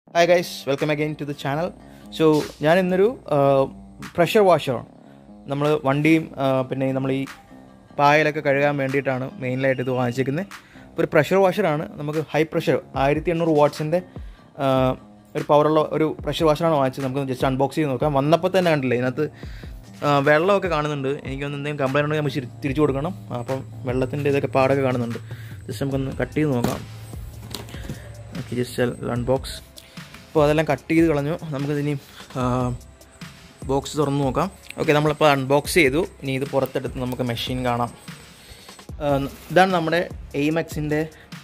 Hi guys welcome again to the channel so ഞാൻ ഇന്നൊരു pressure washer നമ്മൾ വണ്ടിയും ആ, പിന്നെ നമ്മൾ ഈ പായലൊക്കെ കഴുകാൻ വേണ്ടിയിട്ടാണ് മെയിനായിട്ട് ഇത് വാങ്ങിച്ചേക്കുന്നത് അപ്പോൾ ഒരു പ്രഷർ വാഷറാണ് നമുക്ക് ഹൈ പ്രഷർ ആയിരത്തി എണ്ണൂറ് വാട്ട്സിൻ്റെ ഒരു പവറുള്ള ഒരു പ്രഷർ വാഷറാണ് വാങ്ങിച്ചത് നമുക്ക് ജസ്റ്റ് അൺബോക്സ് ചെയ്ത് നോക്കാം വന്നപ്പോൾ തന്നെ കണ്ടില്ലേ ഇതിനകത്ത് ആ, വെള്ളമൊക്കെ കാണുന്നുണ്ട് എനിക്കൊന്ന് എന്തെങ്കിലും കംപ്ലൈൻറ്റ് ഉണ്ടെങ്കിൽ നമുക്ക് തിരി- തിരിച്ചു കൊടുക്കണം അപ്പം വെള്ളത്തിൻ്റെ ഇതൊക്കെ പാടൊക്കെ കാണുന്നുണ്ട് ജസ്റ്റ് നമുക്കൊന്ന് കട്ട് ചെയ്ത് നോക്കാം ഓക്കെ ജസ്റ്റ് അൺബോക്സ് അപ്പോൾ അതെല്ലാം കട്ട് ചെയ്ത് കളഞ്ഞു നമുക്കിതിനി ബോക്സ് തുറന്ന് നോക്കാം ഓക്കെ നമ്മളിപ്പോൾ അൺബോക്സ് ചെയ്തു ഇനി ഇത് പുറത്തെടുത്ത് നമുക്ക് മെഷീൻ കാണാം ആ, ഇതാണ് നമ്മുടെ എയ്മെക്സിൻ്റെ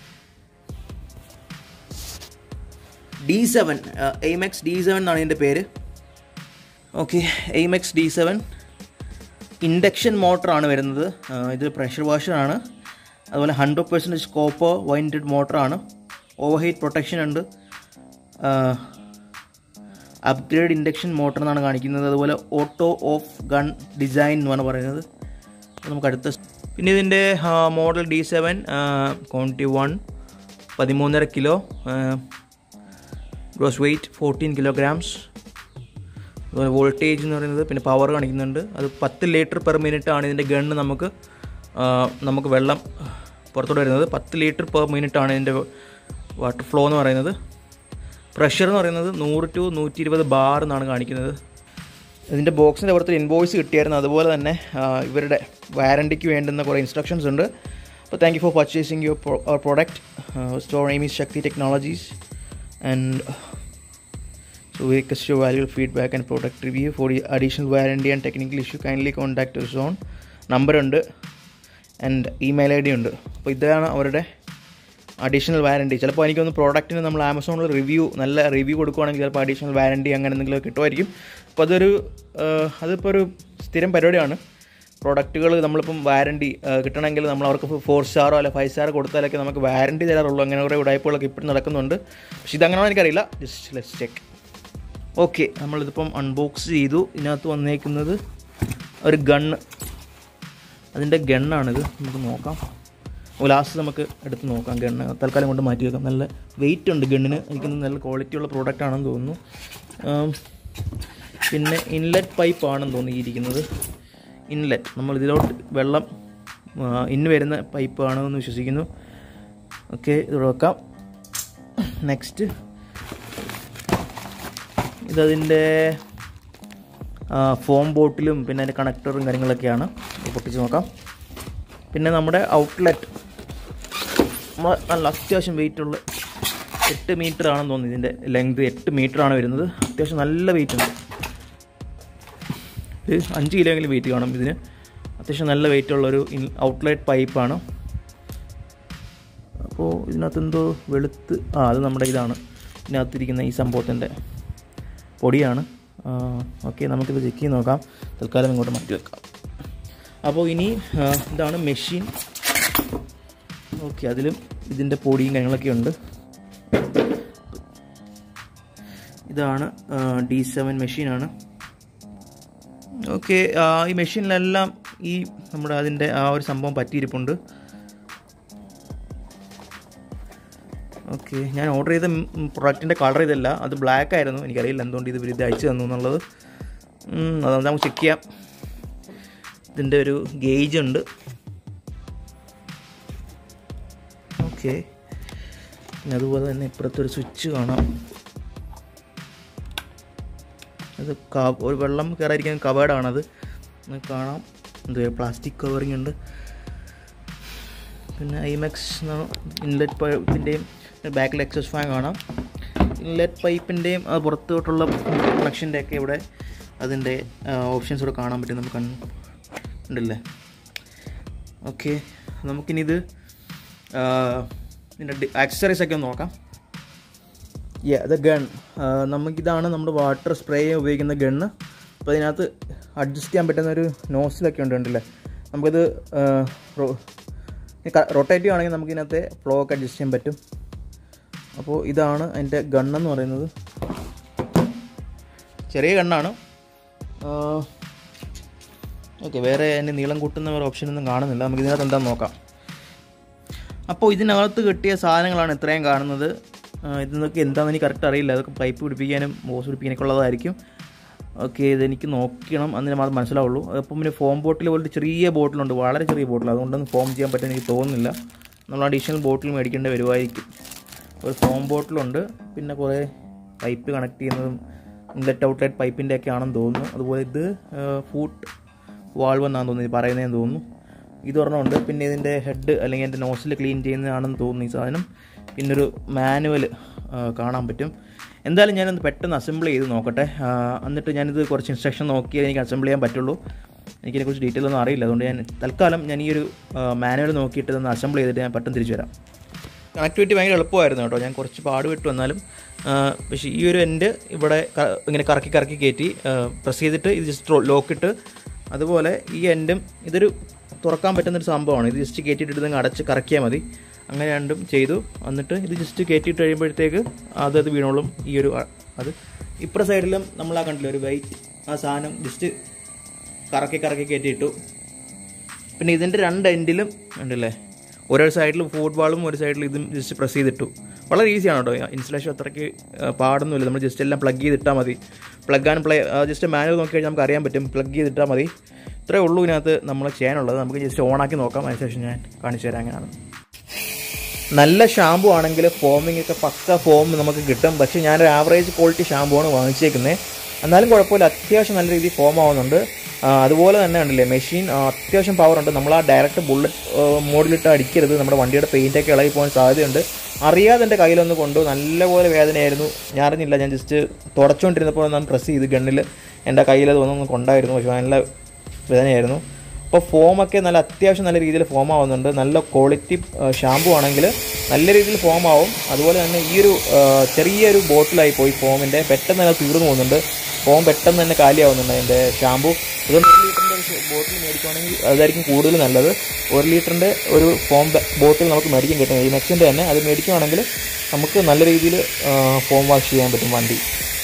D seven Aimex D seven എന്നാണ് ഇതിൻ്റെ പേര് okay Aimex D seven induction മോട്ടറാണ് വരുന്നത് ആ, ഇത് പ്രഷർ വാഷറാണ് അതുപോലെ ഹൺഡ്രഡ് പെർസെൻറ്റേജ് കോപ്പർ വൈൻഡഡ് മോട്ടറാണ് ഓവർ ഹീറ്റ് പ്രൊട്ടക്ഷൻ ഉണ്ട് അപ്ഗ്രേഡ് ഇൻഡക്ഷൻ മോട്ടർ എന്നാണ് കാണിക്കുന്നത് അതുപോലെ ഓട്ടോ ഓഫ് ഗൺ ഡിസൈൻ എന്നാണ് പറയുന്നത് അപ്പോൾ നമുക്ക് അടുത്ത പിന്നെ ഇതിൻ്റെ model D seven quantity one പതിമൂന്നര kilo gross weight fourteen kilograms അതുപോലെ വോൾട്ടേജ് എന്ന് പറയുന്നത് പിന്നെ പവർ കാണിക്കുന്നുണ്ട് അത് പത്ത് ലിറ്റർ പെർ മിനിറ്റ് ആണ് ഇതിൻ്റെ ഗണ്ണ് നമുക്ക് ആ, നമുക്ക് വെള്ളം പുറത്തോട്ട് വരുന്നത് പത്ത് ലിറ്റർ പെർ മിനിറ്റ് ആണ് ഇതിൻ്റെ വാട്ടർ ഫ്ലോ എന്ന് പറയുന്നത് പ്രഷർ എന്ന് പറയുന്നത് നൂറ് ടു നൂറ്റി ഇരുപത് ബാർ എന്നാണ് കാണിക്കുന്നത് ഇതിൻ്റെ ബോക്സിൻ്റെ പുറത്ത് ഇൻവോയ്സ് കിട്ടിയായിരുന്നു അതുപോലെ തന്നെ ആ, ഇവരുടെ വാറണ്ടിക്ക് വേണ്ടുന്ന കുറേ ഇൻസ്ട്രക്ഷൻസ് ഉണ്ട് അപ്പോൾ thank you for purchasing your our product store name is Shakti technologies and So we request your valuable feedback and product review for the additional warranty and technical issue. Kindly contact us on number ഉണ്ട് and email I D ഉണ്ട് അപ്പോൾ ഇതാണ് അവരുടെ additional warranty ചിലപ്പോൾ എനിക്കൊന്ന് പ്രോഡക്റ്റിന് നമ്മൾ ആമസോണിൽ review നല്ല റിവ്യൂ കൊടുക്കുവാണെങ്കിൽ ചിലപ്പോൾ അഡീഷണൽ വാറണ്ടി അങ്ങനെ എന്തെങ്കിലും കിട്ടുമായിരിക്കും അപ്പോൾ അതൊരു ആഹ്, അതിപ്പോൾ ഒരു സ്ഥിരം പരിപാടിയാണ് പ്രോഡക്റ്റുകൾ നമ്മളിപ്പം വാറണ്ടി കിട്ടണമെങ്കിൽ നമ്മൾ അവർക്ക് ഫോർ സ്റ്റാറോ അല്ല ഫൈവ് സ്റ്റാർ കൊടുത്താലൊക്കെ നമുക്ക് വാറണ്ടി തരാറുള്ളൂ അങ്ങനെ കുറേ ഉടായ്പകളൊക്കെ ഇപ്പോഴും നടക്കുന്നുണ്ട് പക്ഷേ ഇതങ്ങനെയാണോ എനിക്കറിയില്ല ജസ്റ്റ് ലെറ്റ്സ് ചെക്ക് ഓക്കെ നമ്മളിതിപ്പം അൺബോക്സ് ചെയ്തു ഇതിനകത്ത് വന്നേക്കുന്നത് ഒരു ഗണ്ണ് അതിൻ്റെ ഗണ്ണാണിത് നമുക്ക് നോക്കാം അപ്പോൾ ലാസ്റ്റ് നമുക്ക് എടുത്ത് നോക്കാം ഗണ്ണ് തൽക്കാലം കൊണ്ട് മാറ്റി വെക്കാം നല്ല വെയിറ്റ് ഉണ്ട് ഗണ്ണിന് എനിക്ക് നല്ല ക്വാളിറ്റി ഉള്ള പ്രോഡക്റ്റ് ആണെന്ന് തോന്നുന്നു ആം, പിന്നെ ഇൻലെറ്റ് പൈപ്പ് ആണെന്ന് തോന്നി ഇരിക്കുന്നത് ഇൻലെറ്റ് നമ്മൾ ഇതിലോട്ട് വെള്ളം ആ, ഇന്ന് വരുന്ന പൈപ്പ് ആണെന്ന് വിശ്വസിക്കുന്നു ഓക്കെ ഇത് വെക്കാം നെക്സ്റ്റ് ഇതതിൻ്റെ ഫോം ബോട്ടിലും പിന്നെ അതിൻ്റെ കണക്ടറും കാര്യങ്ങളൊക്കെയാണ് ഇത് പൊട്ടിച്ച് നോക്കാം പിന്നെ നമ്മുടെ ഔട്ട്ലെറ്റ് നല്ല അത്യാവശ്യം വെയിറ്റ് ഉള്ള എട്ട് മീറ്റർ ആണെന്ന് തോന്നുന്നു ഇതിൻ്റെ ലെങ്ത് എട്ട് മീറ്റർ ആണ് വരുന്നത് അത്യാവശ്യം നല്ല വെയിറ്റ് ഉണ്ട് ഒരു അഞ്ച് കിലോ എങ്കിലും വെയിറ്റ് കാണും ഇതിന് അത്യാവശ്യം നല്ല വെയിറ്റ് ഉള്ളൊരു ഔട്ട്ലെറ്റ് പൈപ്പാണ് അപ്പോൾ ഇതിനകത്ത് എന്തോ വെളുത്ത് ആ അത് നമ്മുടെ ഇതാണ് ഇതിനകത്തിരിക്കുന്ന ഈ സംഭവത്തിൻ്റെ പൊടിയാണ് ഓക്കെ നമുക്കിത് ചെക്ക് ചെയ്ത് നോക്കാം തൽക്കാലം ഇങ്ങോട്ട് മാറ്റി വെക്കാം അപ്പോൾ ഇനി ആ, ഇതാണ് മെഷീൻ ഓക്കെ അതിലും ഇതിൻ്റെ പൊടിയും കാര്യങ്ങളൊക്കെ ഉണ്ട് ഇതാണ് ഡി സെവൻ മെഷീനാണ് ഓക്കെ ഈ മെഷീനിലെല്ലാം ഈ നമ്മുടെ അതിൻ്റെ ആ ഒരു സംഭവം പറ്റിയിരിപ്പുണ്ട് ഓക്കെ ഞാൻ ഓർഡർ ചെയ്ത പ്രൊഡക്റ്റിൻ്റെ കളർ ഇതല്ല അത് ബ്ലാക്ക് ആയിരുന്നു എനിക്കറിയില്ല എന്തുകൊണ്ട് ഇത് ഇവർ ഇത് അയച്ചു തന്നു എന്നുള്ളത് ഉം, അത് നമുക്ക് ചെക്ക് ചെയ്യാം ഇതിൻ്റെ ഒരു ഗേജ് ഉണ്ട് ഓക്കെ പിന്നെ അതുപോലെ തന്നെ ഇപ്പുറത്തൊരു സ്വിച്ച് കാണാം അത് ക ഒരു വെള്ളം കയറാതിരിക്കാൻ കവേർഡാണത് നമുക്ക് കാണാം എന്ത് പ്ലാസ്റ്റിക് കവറിങ് ഉണ്ട് പിന്നെ ഐമെക്സ് ഇൻലെറ്റ് പൈപ്പിൻ്റെയും ബാക്കിൽ എക്സസ് ഫാൻ കാണാം ഇൻലെറ്റ് പൈപ്പിൻ്റെയും അത് പുറത്തോട്ടുള്ള കണക്ഷൻ്റെ ഒക്കെ ഇവിടെ അതിൻ്റെ ഓപ്ഷൻസ് ഇവിടെ കാണാൻ പറ്റും നമുക്ക് കണ്ണ് ഉണ്ടല്ലേ ഓക്കെ നമുക്കിനി ഇത് ഇതിൻ്റെ ആക്സസറീസ് ഒക്കെ ഒന്ന് നോക്കാം യാ ദ ഗൺ നമുക്കിതാണ് നമ്മുടെ വാട്ടർ സ്പ്രേ ഉപയോഗിക്കുന്ന ഗണ്ണ് അപ്പോൾ അതിനകത്ത് അഡ്ജസ്റ്റ് ചെയ്യാൻ പറ്റുന്ന ഒരു നോസിലൊക്കെ ഉണ്ട് ഉണ്ടല്ലേ നമുക്കിത് റൊട്ടേറ്റ് ചെയ്യുകയാണെങ്കിൽ നമുക്ക് ഇതിനകത്തെ ഫ്ലോ ഒക്കെ അഡ്ജസ്റ്റ് ചെയ്യാൻ പറ്റും അപ്പോൾ ഇതാണ് അതിൻ്റെ ഗണ്ണെന്ന് പറയുന്നത് ചെറിയ ഗണ്ണാണ് ഓക്കെ വേറെ അതിൻ്റെ നീളം കൂട്ടുന്ന ഒരു ഓപ്ഷനൊന്നും കാണുന്നില്ല നമുക്ക് ഇതിനകത്ത് എന്താണെന്ന് നോക്കാം അപ്പോൾ ഇതിനകത്ത് കിട്ടിയ സാധനങ്ങളാണ് ഇത്രയും കാണുന്നത് ഇതൊക്കെ എന്താണെന്ന് എനിക്ക് കറക്റ്റ് അറിയില്ല അതൊക്കെ പൈപ്പ് പിടിപ്പിക്കാനും ഓസ് പിടിപ്പിക്കാനൊക്കെ ഉള്ളതായിരിക്കും ഓക്കെ ഇതെനിക്ക് നോക്കണം അന്നേരം അത് മനസ്സിലാവുള്ളൂ അപ്പം പിന്നെ ഫോം ബോട്ടിൽ പോലത്തെ ചെറിയ ബോട്ടിലുണ്ട് വളരെ ചെറിയ ബോട്ടിൽ അതുകൊണ്ടൊന്നും ഫോം ചെയ്യാൻ പറ്റുമെന്ന് എനിക്ക് തോന്നുന്നില്ല നമ്മൾ അഡീഷണൽ ബോട്ടിൽ മേടിക്കേണ്ടി വരുമായിരിക്കും ഒരു ഫോം ബോട്ടിലുണ്ട് പിന്നെ കുറേ പൈപ്പ് കണക്ട് ചെയ്യുന്നതും ഇൻലെറ്റ് ഔട്ട്ലെറ്റ് പൈപ്പിൻ്റെ ഒക്കെ ആണെന്ന് തോന്നുന്നു അതുപോലെ ഇത് ഫൂട്ട് വാൾവ് എന്നാന്ന് തോന്നുന്നു ഇത് പറയുന്നതെന്ന് തോന്നുന്നു ഇത് ഒരെണ്ണമുണ്ട് പിന്നെ ഇതിൻ്റെ ഹെഡ് അല്ലെങ്കിൽ എൻ്റെ നോസിൽ ക്ലീൻ ചെയ്യുന്നതാണെന്ന് തോന്നുന്നു ഈ സാധനം പിന്നെ ഒരു മാനുവൽ കാണാൻ പറ്റും എന്തായാലും ഞാനൊന്ന് പെട്ടെന്ന് അസംബിൾ ചെയ്ത് നോക്കട്ടെ ആ, എന്നിട്ട് ഞാനിത് കുറച്ച് ഇൻസ്ട്രക്ഷൻ നോക്കിയാൽ എനിക്ക് അസംബിൾ ചെയ്യാൻ പറ്റുള്ളൂ എനിക്കിതിനെക്കുറിച്ച് ഡീറ്റെയിൽ ഒന്നും അറിയില്ല അതുകൊണ്ട് ഞാൻ തൽക്കാലം ഞാൻ ഈ ഒരു മാനുവൽ നോക്കിയിട്ട് ഒന്ന് അസംബിൾ ചെയ്തിട്ട് ഞാൻ പെട്ടെന്ന് തിരിച്ചു വരാം കണക്ടിവിറ്റി ഭയങ്കര എളുപ്പമായിരുന്നു കേട്ടോ ഞാൻ കുറച്ച് പാടുപെട്ട് വന്നാലും ആ, പക്ഷേ ഈ ഒരു എൻഡ് ഇവിടെ ക- ഇങ്ങനെ കറക്കി കറക്കി കയറ്റി പ്രസ് ചെയ്തിട്ട് ഇത് ജസ്റ്റ് ലോക്കിട്ട് അതുപോലെ ഈ എൻഡും ഇതൊരു തുറക്കാൻ പറ്റുന്നൊരു സംഭവമാണ് ഇത് ജസ്റ്റ് കയറ്റിയിട്ട് ഇതങ്ങ് അടച്ച് കറക്കിയാൽ മതി അങ്ങനെ രണ്ടും ചെയ്തു എന്നിട്ട് ഇത് ജസ്റ്റ് കയറ്റിയിട്ട് കഴിയുമ്പോഴത്തേക്ക് അത് അത് വീണോളും ഈ ഒരു അ- അത് ഇപ്പുറ സൈഡിലും നമ്മൾ ആ കണ്ടില്ല ഒരു വൈറ്റ് ആ സാധനം ജസ്റ്റ് കറക്കി കറക്കി കയറ്റിയിട്ടു പിന്നെ ഇതിൻ്റെ രണ്ട് എൻഡിലും ഉണ്ടല്ലേ ഓരോ സൈഡിൽ ഫുട്ബോളും ഒരു സൈഡിൽ ഇതും ജസ്റ്റ് പ്രസ് ചെയ്തിട്ടു വളരെ ഈസിയാണ് കേട്ടോ ഇൻസ്റ്റലേഷൻ അത്രയ്ക്ക് ആ, പാടൊന്നുമില്ല നമ്മൾ ജസ്റ്റ് എല്ലാം പ്ലഗ് ചെയ്തിട്ടാൽ മതി plug and play just manual നോക്കി കഴിഞ്ഞാൽ നമുക്ക് അറിയാൻ പറ്റും പ്ലഗ് ചെയ്തിട്ടാൽ മതി ഇത്രേ ഉള്ളൂ ഇതിനകത്ത് നമ്മൾ ചെയ്യാനുള്ളത് നമുക്ക് ജസ്റ്റ് ഓണാക്കി നോക്കാം അതിനുശേഷം ഞാൻ കാണിച്ചു തരാം എങ്ങനെയാണ് നല്ല ഷാമ്പു ആണെങ്കിൽ ഫോമിംഗ് ഒക്കെ പക്ക ഫോം നമുക്ക് കിട്ടും പക്ഷേ ഞാനൊരു ആവറേജ് ക്വാളിറ്റി ഷാമ്പു ആണ് വാങ്ങിച്ചേക്കുന്നത് എന്നാലും കുഴപ്പമില്ല അത്യാവശ്യം നല്ല രീതിയിൽ ഫോം ആവുന്നുണ്ട് ആ, അതുപോലെ തന്നെ ഉണ്ടല്ലേ മെഷീൻ ആ, അത്യാവശ്യം പവർ ഉണ്ട് നമ്മൾ ആ ഡയറക്റ്റ് ബുള്ളറ്റ് മോഡിലിട്ട് അടിക്കരുത് നമ്മുടെ വണ്ടിയുടെ പെയിൻ്റൊക്കെ ഇളകി പോകാൻ സാധ്യതയുണ്ട് അറിയാതെ എൻ്റെ കയ്യിലൊന്ന് കൊണ്ടു നല്ലപോലെ വേദനയായിരുന്നു ഞാൻ അറിഞ്ഞില്ല ഞാൻ ജസ്റ്റ് തുടച്ചുകൊണ്ടിരുന്നപ്പോൾ ഞാൻ പ്രസ് ചെയ്ത് ഗണ്ണിൽ എൻ്റെ കയ്യിൽ തോന്നുന്നു കൊണ്ടായിരുന്നു പക്ഷേ നല്ല വേദനയായിരുന്നു അപ്പോൾ ഫോമൊക്കെ നല്ല അത്യാവശ്യം നല്ല രീതിയിൽ ഫോം ആവുന്നുണ്ട് നല്ല ക്വാളിറ്റി ഷാമ്പു ആണെങ്കിൽ നല്ല രീതിയിൽ ഫോം ആവും അതുപോലെ തന്നെ ഈ ഒരു ആ, ചെറിയൊരു ബോട്ടിലായി പോയി ഫോമിൻ്റെ പെട്ടെന്ന് തന്നെ തീർന്നു പോകുന്നുണ്ട് ഫോം പെട്ടെന്ന് തന്നെ കാലിയാവുന്നുണ്ട് അതിൻ്റെ ഷാമ്പു അതുകൊണ്ട് ഒരു ലിറ്ററിൻ്റെ ഒരു ബോട്ടിൽ മേടിക്കുവാണെങ്കിൽ അതായിരിക്കും കൂടുതൽ നല്ലത് ഒരു ലിറ്ററിൻ്റെ ഒരു ഫോം ബോട്ടിൽ നമുക്ക് മേടിക്കാൻ കിട്ടും ഈ നെക്സിൻ്റെ തന്നെ അത് മേടിക്കുവാണെങ്കിൽ നമുക്ക് നല്ല രീതിയിൽ ഫോം വാഷ് ചെയ്യാൻ പറ്റും വണ്ടി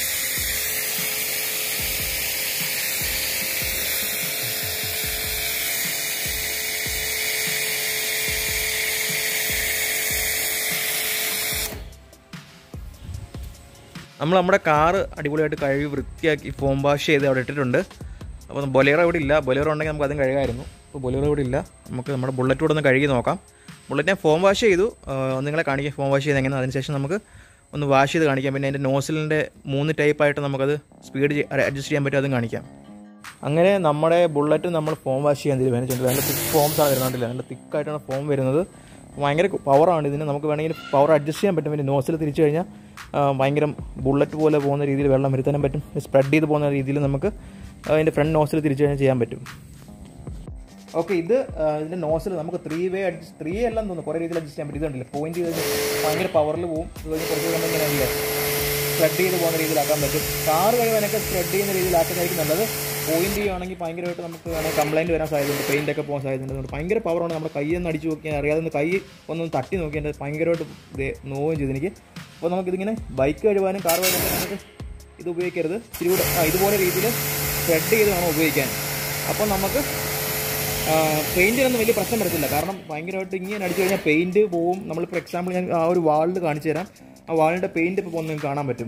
നമ്മൾ നമ്മുടെ കാറ് അടിപൊളിയായിട്ട് കഴുകി വൃത്തിയാക്കി ഫോം വാഷ് ചെയ്ത് അവിടെ ഇട്ടിട്ടുണ്ട് അപ്പോൾ ബൊലേറോ ഇവിടെ ഇല്ല ബൊലേറോ ഉണ്ടെങ്കിൽ നമുക്ക് അതും കഴുകായിരുന്നു അപ്പോൾ ബൊലേറോ ഇവിടെ ഇല്ല നമുക്ക് നമ്മുടെ ബുള്ളറ്റ് കൂടെ ഒന്ന് കഴുകി നോക്കാം ബുള്ളറ്റ് ഞാൻ ഫോം വാഷ് ചെയ്തു ആ, ഒന്ന് നിങ്ങളെ കാണിക്കാം ഫോം വാഷ് ചെയ്ത് എങ്ങനെ അതിനുശേഷം നമുക്ക് ഒന്ന് വാഷ് ചെയ്ത് കാണിക്കാം പിന്നെ അതിൻ്റെ നോസിലിൻ്റെ മൂന്ന് ടൈപ്പായിട്ട് നമുക്കത് സ്പീഡ് അഡ്ജസ്റ്റ് ചെയ്യാൻ പറ്റും അതും കാണിക്കാം അങ്ങനെ നമ്മുടെ ബുള്ളറ്റ് നമ്മൾ ഫോം വാഷ് ചെയ്യാൻ തീരുമാനിച്ചിട്ടുണ്ട് അതിൻ്റെ തിക്ക് ഫോംസ് ആണ് വരുന്നുണ്ടല്ലോ അതിൻ്റെ തിക്കായിട്ടാണ് ഫോം വരുന്നത് ഭയങ്കര പവറാണ് ഇതിന് നമുക്ക് വേണമെങ്കിൽ പവർ അഡ്ജസ്റ്റ് ചെയ്യാൻ പറ്റും പിന്നെ നോസിൽ തിരിച്ചു കഴിഞ്ഞാൽ ആ, ഭയങ്കര ബുള്ളറ്റ് പോലെ പോകുന്ന രീതിയിൽ വെള്ളം വരുത്താനും പറ്റും സ്പ്രെഡ് ചെയ്ത് പോകുന്ന രീതിയിൽ നമുക്ക് അതിൻ്റെ ഫ്രണ്ട് നോസിൽ തിരിച്ചു കഴിഞ്ഞാൽ ചെയ്യാൻ പറ്റും ഓക്കെ ഇത് ആ, ഇതിന്റെ നോസിൽ നമുക്ക് ത്രീ വേ അഡ്ജസ്റ്റ് ത്രീ എല്ലാം തോന്നുന്നു കുറേ രീതിയിൽ അഡ്ജസ്റ്റ് ചെയ്യാൻ പറ്റും ഇതുണ്ടല്ലേ പോയിന്റ് ചെയ്ത് കഴിഞ്ഞാൽ ഭയങ്കര പവറിൽ പോകും ഇത് കഴിഞ്ഞ് കുറച്ച് കഴിയുമ്പോൾ ഇങ്ങനെ അല്ലേ സ്പ്രെഡ് ചെയ്ത് പോകുന്ന രീതിയിലാക്കാൻ പറ്റും കാർ കഴിവാനൊക്കെ സ്പ്രെഡ് ചെയ്യുന്ന രീതിയിലാക്കുന്നതായിരിക്കും നല്ലത് പോയിന്റ് ചെയ്യുകയാണെങ്കിൽ ഭയങ്കരമായിട്ട് നമുക്ക് വേണമെങ്കിൽ കംപ്ലൈൻറ്റ് വരാൻ സാധ്യതയുണ്ട് പെയിൻ്റ് ഒക്കെ പോകാൻ സാധ്യതയുണ്ട് അതുകൊണ്ട് ഭയങ്കര പവറാണ് നമ്മുടെ കൈ ഒന്ന് അടിച്ച് നോക്കിയാൽ അറിയാതെ ഒന്ന് കൈ ഒന്നൊന്ന് തട്ടി നോക്കിയാൽ എൻ്റെ ഭയങ്കരമായിട്ട് ഇത് നോവും ചെയ്തു എനിക്ക് അപ്പോൾ നമുക്കിതിങ്ങനെ ബൈക്ക് കഴുകാനും കാർ കഴുകാനും നമുക്ക് ഇത് ഉപയോഗിക്കരുത് ഇച്ചിരി കൂടെ ആ, ഇതുപോലെ രീതിയിൽ സ്പ്രെഡ് ചെയ്ത് വേണം ഉപയോഗിക്കാൻ അപ്പോൾ നമുക്ക് പെയിൻറ്റിനൊന്നും വലിയ പ്രശ്നം വരത്തില്ല കാരണം ഭയങ്കരമായിട്ട് ഇങ്ങനെ അടിച്ചു കഴിഞ്ഞാൽ പെയിൻറ്റ് പോവും നമ്മളിപ്പോൾ എക്സാമ്പിൾ ഞാൻ ആ ഒരു വാളിൽ കാണിച്ചു തരാം ആ വാളിൻ്റെ പെയിൻറ്റ് ഇപ്പോൾ പോകുന്നത് നിങ്ങൾക്ക് കാണാൻ പറ്റും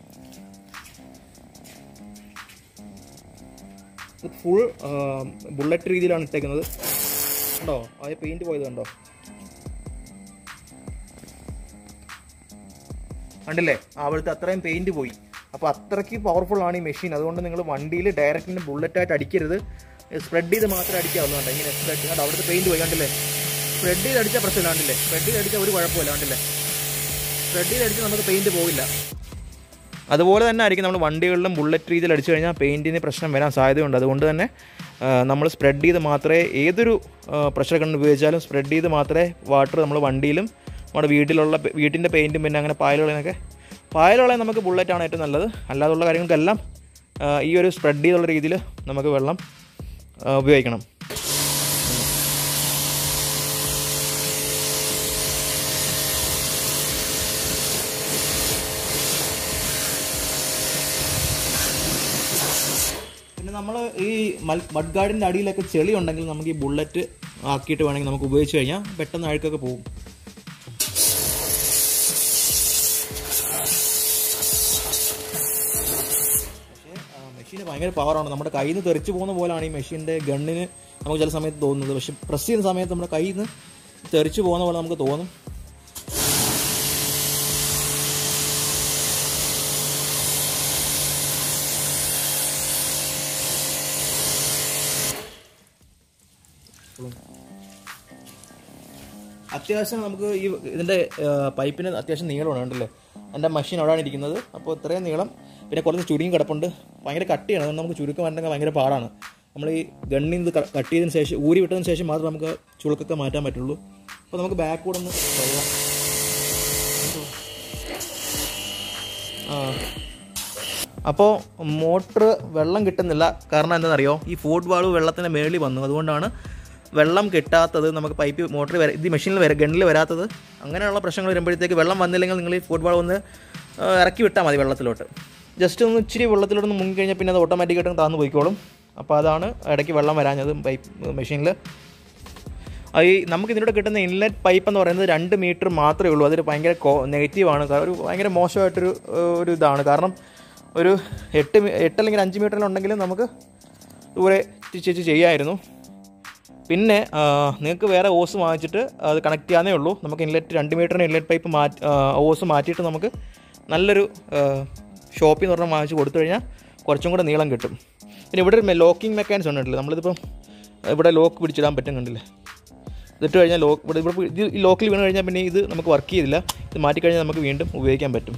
ഫുൾ ബുള്ളറ്റ് രീതിയിലാണ് ഇട്ടേക്കുന്നത് കണ്ടോ ആ പെയിൻറ്റ് പോയത് കണ്ടോ കണ്ടില്ലേ അവിടുത്തെ അത്രയും പെയിന്റ് പോയി അപ്പോൾ അത്രയ്ക്ക് പവർഫുൾ ആണ് ഈ മെഷീൻ അതുകൊണ്ട് നിങ്ങൾ വണ്ടിയിൽ ഡയറക്റ്റിന് ബുള്ളറ്റായിട്ട് അടിക്കരുത് സ്പ്രെഡ് ചെയ്ത് മാത്രമേ അടിക്കാവുള്ളൂ കണ്ടോ ഇങ്ങനെ സ്പ്രെഡ് കണ്ടോ അവിടുത്തെ പെയിന്റ് പോയി കണ്ടില്ലേ സ്പ്രെഡ് ചെയ്ത് അടിച്ചാൽ പ്രശ്നമില്ല കണ്ടില്ലേ സ്പ്രെഡ് ചെയ്ത് അടിച്ചാൽ ഒരു കുഴപ്പമില്ല കണ്ടില്ലേ സ്പ്രെഡ് ചെയ്ത് അടിച്ചാൽ നമുക്ക് പെയിന്റ് പോകില്ല അതുപോലെ തന്നെ ആയിരിക്കും നമ്മൾ വണ്ടികളിലും ബുള്ളറ്റ് രീതിയിൽ അടിച്ചു കഴിഞ്ഞാൽ പെയിൻറ്റിന് പ്രശ്നം വരാൻ സാധ്യതയുണ്ട് അതുകൊണ്ട് തന്നെ നമ്മൾ സ്പ്രെഡ് ചെയ്ത് മാത്രമേ ഏതൊരു പ്രഷർ കണ്ണ് ഉപയോഗിച്ചാലും സ്പ്രെഡ് ചെയ്ത് മാത്രമേ വാട്ടർ നമ്മൾ വണ്ടിയിലും നമ്മുടെ വീട്ടിലുള്ള പെ- വീട്ടിൻ്റെ പെയിൻറ്റും പിന്നെ അങ്ങനെ പായലുകളൊക്കെ പായലുകളെ നമുക്ക് ബുള്ളറ്റാണ് ഏറ്റവും നല്ലത് അല്ലാതുള്ള കാര്യങ്ങൾക്കെല്ലാം ആ, ഈ ഒരു സ്പ്രെഡ് ചെയ്തുള്ള രീതിയിൽ നമുക്ക് വെള്ളം ആ, ഉപയോഗിക്കണം പിന്നെ നമ്മൾ ഈ മഡ് ഗാർഡിൻ്റെ അടിയിലൊക്കെ ചെളി ഉണ്ടെങ്കിൽ നമുക്ക് ഈ ബുള്ളറ്റ് ആക്കിയിട്ട് വേണമെങ്കിൽ നമുക്ക് ഉപയോഗിച്ച് കഴിഞ്ഞാൽ പെട്ടെന്ന് അഴുക്കൊക്കെ പോകും മെഷീന് ഭയങ്കര പവറാണ് നമ്മുടെ കയ്യിൽ നിന്ന് തെറിച്ച് പോകുന്ന പോലെയാണ് ഈ മെഷീൻ്റെ ഗണ്ണിന് നമുക്ക് ചില സമയത്ത് തോന്നുന്നത് പക്ഷെ പ്രസ് ചെയ്യുന്ന സമയത്ത് നമ്മുടെ കയ്യിൽ നിന്ന് തെറിച്ച് പോകുന്ന പോലെ നമുക്ക് തോന്നും അത്യാവശ്യം നമുക്ക് ഈ ഇതിൻ്റെ പൈപ്പിന് അത്യാവശ്യം നീളമാണ് കണ്ടില്ലേ എൻ്റെ മെഷീൻ അവിടെയാണ് ഇരിക്കുന്നത് അപ്പോൾ ഇത്രയും നീളം പിന്നെ കുറച്ച് ചുരുങ്ങി കിടപ്പുണ്ട് ഭയങ്കര കട്ടിയാണ് അതുകൊണ്ട് നമുക്ക് ചുരുക്കം വരണമെങ്കിൽ ഭയങ്കര പാടാണ് നമ്മൾ ഈ ഗണ്ണിൽ നിന്ന് ക- കട്ട് ചെയ്തതിന് ശേഷം ഊരി വിട്ടതിന് ശേഷം മാത്രമേ നമുക്ക് ചുളുക്കൊക്കെ മാറ്റാൻ പറ്റുള്ളൂ അപ്പോൾ നമുക്ക് ബാക്ക് കൂടെ ഒന്ന് കഴുകാം ആ അപ്പോൾ മോട്ടർ വെള്ളം കിട്ടുന്നില്ല കാരണം എന്താണെന്നറിയോ ഈ ഫുഡ് വാൾവ് വെള്ളത്തിൻ്റെ മേളിൽ വന്നു അതുകൊണ്ടാണ് വെള്ളം കിട്ടാത്തത് നമുക്ക് പൈപ്പ് മോട്ടർ വര ഇത് മെഷീനിൽ വര ഗണ്ണിൽ വരാത്തത് അങ്ങനെയുള്ള പ്രശ്നങ്ങൾ വരുമ്പോഴത്തേക്ക് വെള്ളം വന്നില്ലെങ്കിൽ നിങ്ങൾ ഈ ഫുഡ് വാൾവ് ഒന്ന് ആ, ഇറക്കി വിട്ടാൽ മതി വെള്ളത്തിലോട്ട് ജസ്റ്റ് ഒന്ന് ഇച്ചിരി വെള്ളത്തിലോട്ട് മുങ്ങി കഴിഞ്ഞാൽ പിന്നെ അത് ഓട്ടോമാറ്റിക്കായിട്ട് താന്ന് പോയിക്കോളും അപ്പോൾ അതാണ് ഇടയ്ക്ക് വെള്ളം വരാഞ്ഞത് പൈപ്പ് മെഷീനിൽ ഈ നമുക്ക് ഇതിലൂടെ കിട്ടുന്ന ഇൻലെറ്റ് പൈപ്പ് എന്ന് പറയുന്നത് രണ്ട് മീറ്റർ മാത്രമേ ഉള്ളൂ അതൊരു ഭയങ്കര നെഗറ്റീവാണ് ഒരു ഭയങ്കര മോശമായിട്ടൊരു ഏഹ്, ഒരു ഇതാണ് കാരണം ഒരു എട്ട് മീ- എട്ട് അല്ലെങ്കിൽ അഞ്ച് മീറ്ററിലുണ്ടെങ്കിലും നമുക്ക് ദൂരെ ചേച്ചി ചെയ്യാമായിരുന്നു പിന്നെ ആ, നിങ്ങൾക്ക് വേറെ ഓസ് വാങ്ങിച്ചിട്ട് അത് കണക്ട് ചെയ്യാനേ ഉള്ളൂ നമുക്ക് ഇൻലെറ്റ് രണ്ട് മീറ്ററിന് ഇൻലെറ്റ് പൈപ്പ് മാറ്റി ഓസ് മാറ്റിയിട്ട് നമുക്ക് നല്ലൊരു ഷോപ്പിൽ നിന്ന് പറഞ്ഞാൽ വാങ്ങിച്ച് കൊടുത്തു കഴിഞ്ഞാൽ കുറച്ചും കൂടെ നീളം കിട്ടും പിന്നെ ഇവിടെ ഒരു ലോക്കിംഗ് മെക്കാനിസം ഉണ്ടല്ലേ നമ്മളിതിപ്പം ഇവിടെ ലോക്ക് പിടിച്ചിടാൻ പറ്റും കണ്ടില്ലേ ഇതിട്ട് കഴിഞ്ഞാൽ ലോക്ക് ഇവിടെ ഇവിടെ ഇത് ഈ ലോക്കിൽ വീണ് കഴിഞ്ഞാൽ പിന്നെ ഇത് നമുക്ക് വർക്ക് ചെയ്തില്ല ഇത് മാറ്റിക്കഴിഞ്ഞാൽ നമുക്ക് വീണ്ടും ഉപയോഗിക്കാൻ പറ്റും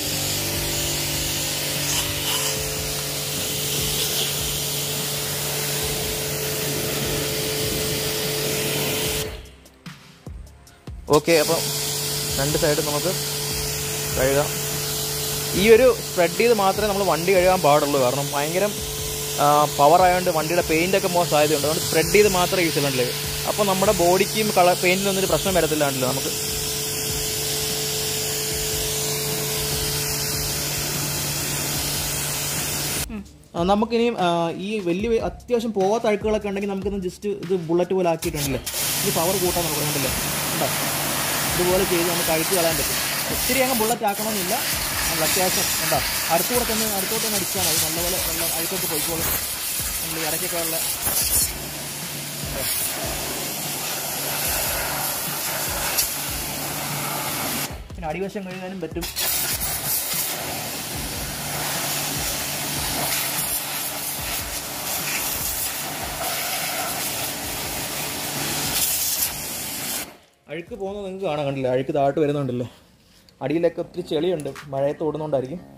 ഓക്കെ അപ്പം രണ്ട് സൈഡ് നമുക്ക് കഴുകാം ഈ ഒരു സ്പ്രെഡ് ചെയ്ത് മാത്രമേ നമ്മൾ വണ്ടി കഴുകാൻ പാടുള്ളൂ കാരണം ഭയങ്കര പവർ ആയതുകൊണ്ട് വണ്ടിയുടെ പെയിൻ്റ് ഒക്കെ മോശം സാധ്യതയുണ്ട് അതുകൊണ്ട് സ്പ്രെഡ് ചെയ്ത് മാത്രമേ യൂസ് ചെയ്യുന്നുള്ളൂ അപ്പോൾ നമ്മുടെ ബോഡിക്കും കളർ പെയിൻറ്റിനൊന്നും ഒരു പ്രശ്നം വരത്തില്ലാണ്ടല്ലോ നമുക്ക് ആ, നമുക്കിനിയും ആ, ഈ വലിയ വലിയ അത്യാവശ്യം പോകാത്ത അഴുക്കുകളൊക്കെ ഉണ്ടെങ്കിൽ നമുക്കിന്ന് ജസ്റ്റ് ഇത് ബുള്ളറ്റ് പോലെ ആക്കിയിട്ടുണ്ടല്ലേ ഇത് പവർ കൂട്ടാൻ നമുക്ക് കണ്ടില്ലേ ഉണ്ടോ ഇതുപോലെ ചെയ്ത് നമുക്ക് അഴുക്ക് കളയാൻ പറ്റും ഒത്തിരി അങ്ങ് ബുള്ളറ്റ് ആക്കണമെന്നില്ല നമ്മൾ അത്യാവശ്യം ഉണ്ടോ അടുത്തുകൂടെ തന്നെ അടുത്തോട്ട് തന്നെ അടിച്ചാൽ മതി നല്ലപോലെ വെള്ളം അഴുക്കൊക്കെ പോയിക്കോളും നമ്മൾ ഈ ഇടയ്ക്കൊക്കെ ഉള്ള ഉണ്ടോ? പിന്നെ അടിവശം കഴുകാനും പറ്റും അഴുക്ക് പോകുന്നത് നിങ്ങൾക്ക് കാണാൻ കണ്ടില്ല അഴുക്ക് താഴോട്ട് വരുന്നുണ്ടല്ലോ അടിയിലൊക്കെ ഒത്തിരി ചെളിയുണ്ട് മഴയത്ത് ഓടുന്നതുകൊണ്ടായിരിക്കും